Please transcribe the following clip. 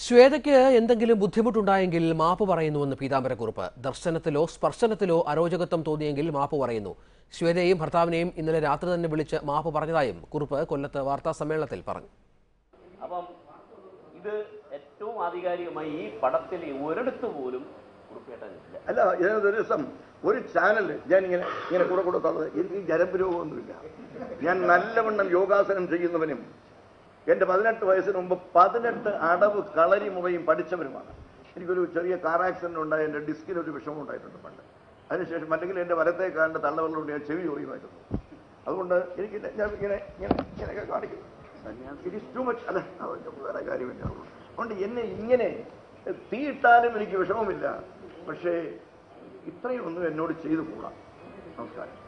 ശ്വേതയ്ക്ക് എന്തെങ്കിലും ബുദ്ധിമുട്ടുണ്ടായെങ്കിൽ മാപ്പ് പറയുന്നുവെന്ന് പീതാംബരക്കുറുപ്പ് ദർശനത്തിലോ സ്പർശനത്തിലോ അരോചകത്വം തോന്നിയെങ്കിൽ മാപ്പ് പറയുന്നു ശ്വേതയെയും ഭർത്താവിനെയും ഇന്നലെ രാത്രി തന്നെ വിളിച്ച് മാപ്പ് പറഞ്ഞതായും കുറുപ്പ് കൊല്ലത്ത് വാർത്താ സമ്മേളനത്തിൽ പറഞ്ഞു അപ്പം ഇത് ഏറ്റവും ആധികാരികമായി ഈ പടത്തിൽ ഒരിടത്ത് പോലും കുറിപ്പേട്ടനില്ല അല്ല ഞാനൊരു ദിവസം ഒരു ചാനൽ ഞാൻ ഇങ്ങനെ ഇങ്ങനെ കൂടെ കൂടെ തന്നത് എനിക്ക് ഈ ജരമ്പ് രോഗമൊന്നുമില്ല ഞാൻ നല്ലവണ്ണം യോഗാസനം ചെയ്യുന്നവനും എൻ്റെ പതിനെട്ട് വയസ്സിന് മുമ്പ് പതിനെട്ട് അടവ് കളരി മുറയും പഠിച്ചവനുമാണ് എനിക്കൊരു ചെറിയ കാർ ആക്സിഡന്റ് ഉണ്ടായ എൻ്റെ ഡിസ്കിന് ഒരു വിഷമം ഉണ്ടായിട്ടുണ്ട് പണ്ട് അതിനുശേഷം അല്ലെങ്കിൽ എൻ്റെ വലത്തെ കാലിൻ്റെ തള്ളവെള്ളം കൊണ്ട് ഞാൻ ചെവി ഒഴിവായിരുന്നു അതുകൊണ്ട് എനിക്ക് ഞാൻ ഇങ്ങനെ ഇങ്ങനെ ഇങ്ങനെയൊക്കെ കാണിക്കും ഇറ്റ് ഇസ് ടു മച്ച് അല്ല അത് വേറെ കാര്യമില്ല അതുകൊണ്ട് എന്നെ ഇങ്ങനെ തീയിട്ടാലും എനിക്ക് വിഷമമില്ല പക്ഷേ ഇത്രയും ഒന്നും എന്നോട് ചെയ്തു കൂടാ നമസ്കാരം